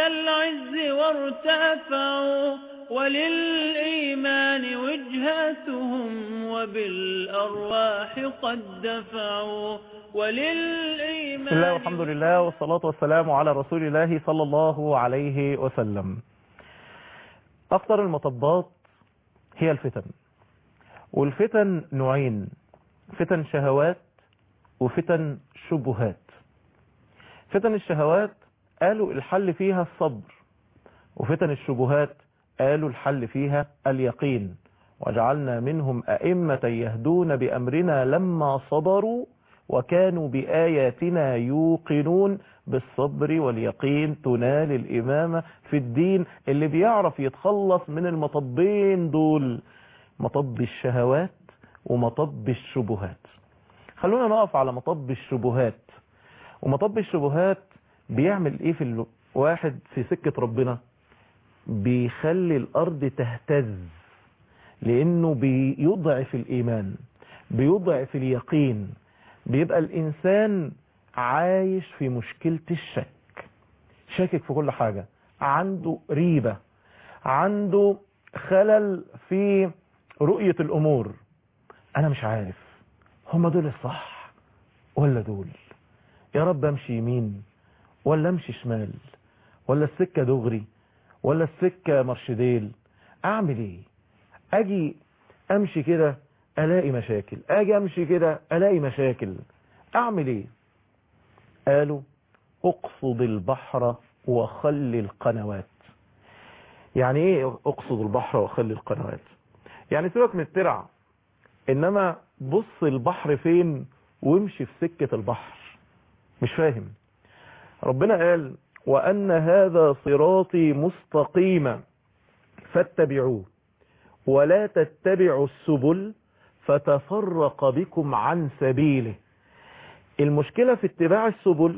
العز وارتفعوا وللإيمان وجهتهم وبالأرواح قد دفعوا وللإيمان بسم الله والحمد لله والصلاة والسلام على رسول الله صلى الله عليه وسلم أخطر المطبات هي الفتن والفتن نوعين فتن شهوات وفتن شبهات فتن الشهوات قالوا الحل فيها الصبر وفتن الشبهات قالوا الحل فيها اليقين وجعلنا منهم أئمة يهدون بأمرنا لما صبروا وكانوا بآياتنا يوقنون بالصبر واليقين تنال الإمامة في الدين اللي بيعرف يتخلص من المطبين دول مطب الشهوات ومطب الشبهات خلونا نقف على مطب الشبهات ومطب الشبهات بيعمل ايه في الواحد في سكة ربنا بيخلي الارض تهتز لانه بيضعف الايمان بيضعف اليقين بيبقى الانسان عايش في مشكلة الشك شاكك في كل حاجة عنده ريبة عنده خلل في رؤية الامور انا مش عارف هما دول الصح ولا دول يا رب امشي يمين ولا امشي شمال ولا السكة دغري ولا السكة مرشديل اعمل ايه اجي امشي كده الاقي مشاكل اجي امشي كده الاقي مشاكل اعمل ايه قالوا اقصد البحر وخلي القنوات يعني ايه اقصد البحر وخلي القنوات يعني سيبك من الترع انما بص البحر فين وامشي في سكة البحر مش فاهم ربنا قال وأن هذا صراطي مستقيما فاتبعوه ولا تتبعوا السبل فتفرق بكم عن سبيله المشكلة في اتباع السبل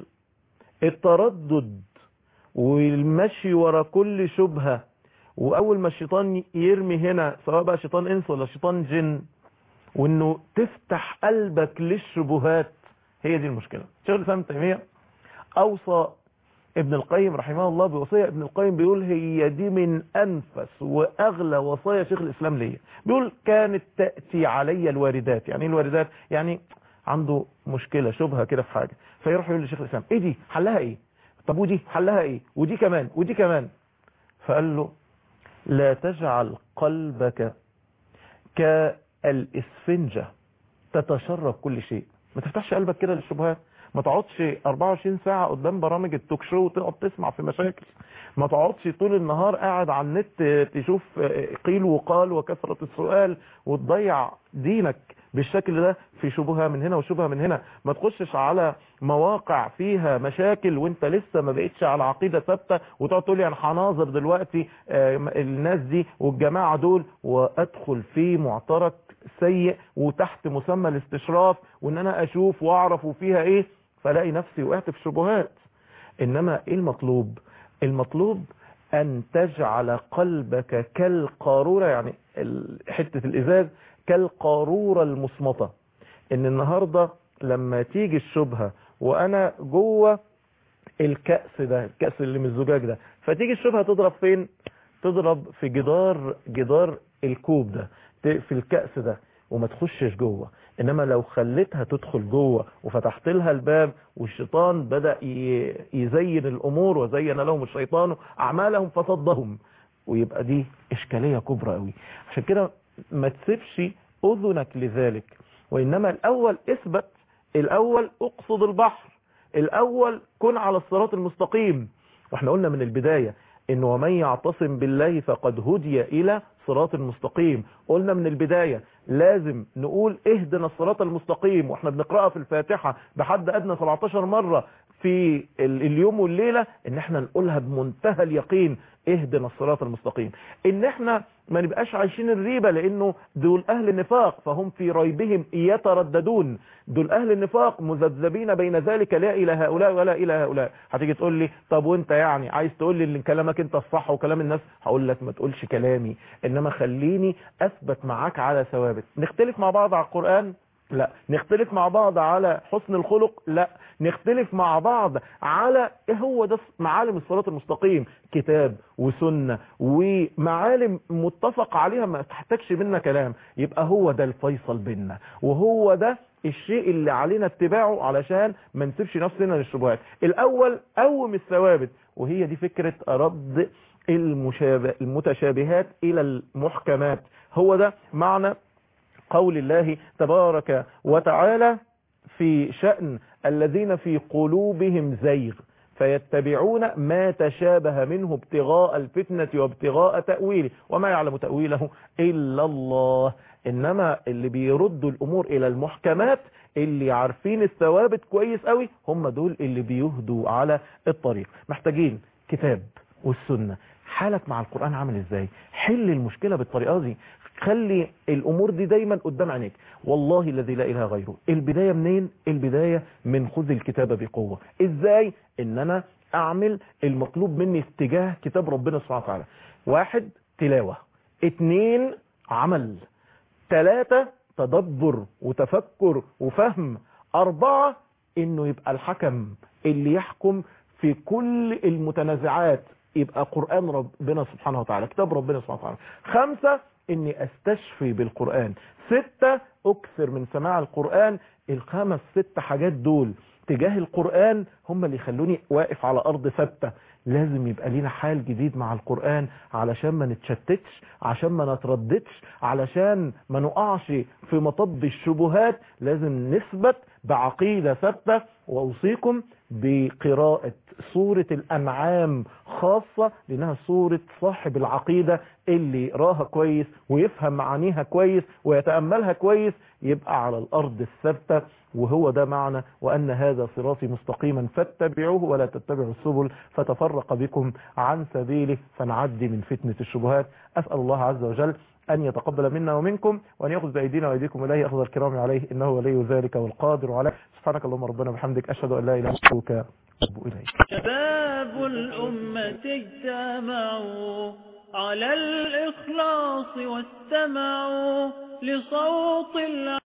التردد والمشي ورا كل شبهة وأول ما الشيطان يرمي هنا سواء بقى شيطان إنس ولا شيطان جن وانه تفتح قلبك للشبهات هي دي المشكلة شيخ الإسلام تيمية أوصى ابن القيم رحمه الله بوصية ابن القيم بيقول هي دي من أنفس وأغلى وصايا شيخ الإسلام ليا بيقول كانت تأتي علي الواردات يعني ايه الواردات يعني عنده مشكلة شبهة كده في حاجة فيروح يقول لشيخ الإسلام ايه دي حلها ايه طب ودي حلها ايه ودي كمان ودي كمان فقال له لا تجعل قلبك ك الاسفنجة تتشرب كل شيء ما تفتحش قلبك كده للشبهات ما تقعدش 24 ساعة قدام برامج التوك شو وتقعد تسمع في مشاكل ما تقعدش طول النهار قاعد على النت تشوف قيل وقال وكثرة السؤال وتضيع دينك بالشكل ده في شبهة من هنا وشبهة من هنا ما تخشش على مواقع فيها مشاكل وانت لسه ما بقتش على عقيدة ثابتة وتقعد تقول لي انا هناظر دلوقتي الناس دي والجماعة دول وادخل في معترك سيء وتحت مسمى الاستشراف وان انا اشوف واعرف وفيها ايه فلاقي نفسي وقعت في شبهات انما ايه المطلوب المطلوب ان تجعل قلبك كالقارورة يعني حتة الازاز كالقارورة المصمتة ان النهاردة لما تيجي الشبهة وانا جوه الكأس ده الكأس اللي من الزجاج ده فتيجي الشبهة تضرب فين تضرب في جدار جدار الكوب ده في الكأس ده وما تخشش جوه انما لو خليتها تدخل جوه وفتحت لها الباب والشيطان بدأ يزين الامور وزين لهم الشيطان اعمالهم فصدهم ويبقى دي اشكالية كبرى قوي عشان كده ما تسيبش اذنك لذلك وانما الاول اثبت الاول اقصد البحر الاول كن على الصراط المستقيم واحنا قلنا من البداية ان ومن يعتصم بالله فقد هدي الى صراط المستقيم قلنا من البداية لازم نقول اهدنا الصراط المستقيم واحنا بنقرأها في الفاتحة بحد ادنى 17 مرة في اليوم والليلة ان احنا نقولها بمنتهى اليقين اهدنا الصراط المستقيم ان احنا ما نبقاش عايشين الريبة لانه دول اهل النفاق فهم في ريبهم يترددون دول اهل النفاق مذبذبين بين ذلك لا الى هؤلاء ولا الى هؤلاء هتيجي تقول لي طب وانت يعني عايز تقول لي ان كلامك انت الصح وكلام الناس هقول لك ما تقولش كلامي انما خليني اثبت معاك على ثوابت نختلف مع بعض على القرآن لا نختلف مع بعض على حسن الخلق لا نختلف مع بعض على ايه هو ده معالم الصراط المستقيم كتاب وسنة ومعالم متفق عليها ما تحتاجش منا كلام يبقى هو ده الفيصل بيننا وهو ده الشيء اللي علينا اتباعه علشان ما نسيبش نفسنا للشبهات الاول قوم الثوابت وهي دي فكرة رد المشابه المتشابهات الى المحكمات هو ده معنى قول الله تبارك وتعالى في شأن الذين في قلوبهم زيغ فيتبعون ما تشابه منه ابتغاء الفتنة وابتغاء تأويله وما يعلم تأويله إلا الله إنما اللي بيردوا الأمور إلى المحكمات اللي عارفين الثوابت كويس قوي هم دول اللي بيهدوا على الطريق محتاجين كتاب والسنة حالك مع القرآن عامل ازاي حل المشكلة بالطريقة دي خلي الامور دي دايما قدام عينيك والله الذي لا اله غيره البداية منين البداية من خذ الكتاب بقوة ازاي ان انا اعمل المطلوب مني اتجاه كتاب ربنا سبحانه وتعالى واحد تلاوة اتنين عمل ثلاثة تدبر وتفكر وفهم اربعة انه يبقى الحكم اللي يحكم في كل المتنازعات يبقى قرآن ربنا سبحانه وتعالى كتاب ربنا سبحانه وتعالى خمسة اني استشفي بالقرآن ستة اكثر من سماع القرآن الخمس ست حاجات دول تجاه القرآن هم اللي يخلوني واقف على ارض ثابتة لازم يبقى لينا حال جديد مع القرآن علشان ما نتشتتش عشان ما نترددش علشان ما نقعش في مطب الشبهات لازم نثبت بعقيدة ثابتة واوصيكم بقراءة سورة الأنعام خاصة لأنها سورة صاحب العقيدة اللي يقراها كويس ويفهم معانيها كويس ويتأملها كويس يبقى على الأرض الثابتة وهو ده معنى وأن هذا صراطي مستقيما فاتبعوه ولا تتبعوا السبل فتفرق بكم عن سبيله فنعدي من فتنة الشبهات أسأل الله عز وجل أن يتقبل منا ومنكم وأن يأخذ بأيدينا وأيديكم إليه أخذ الكرام عليه إنه ولي ذلك والقادر عليه سبحانك اللهم ربنا وبحمدك أشهد أن لا إله إلا أنت أتوب إليك شباب الأمة اجتمعوا على الإخلاص واستمعوا لصوت الع...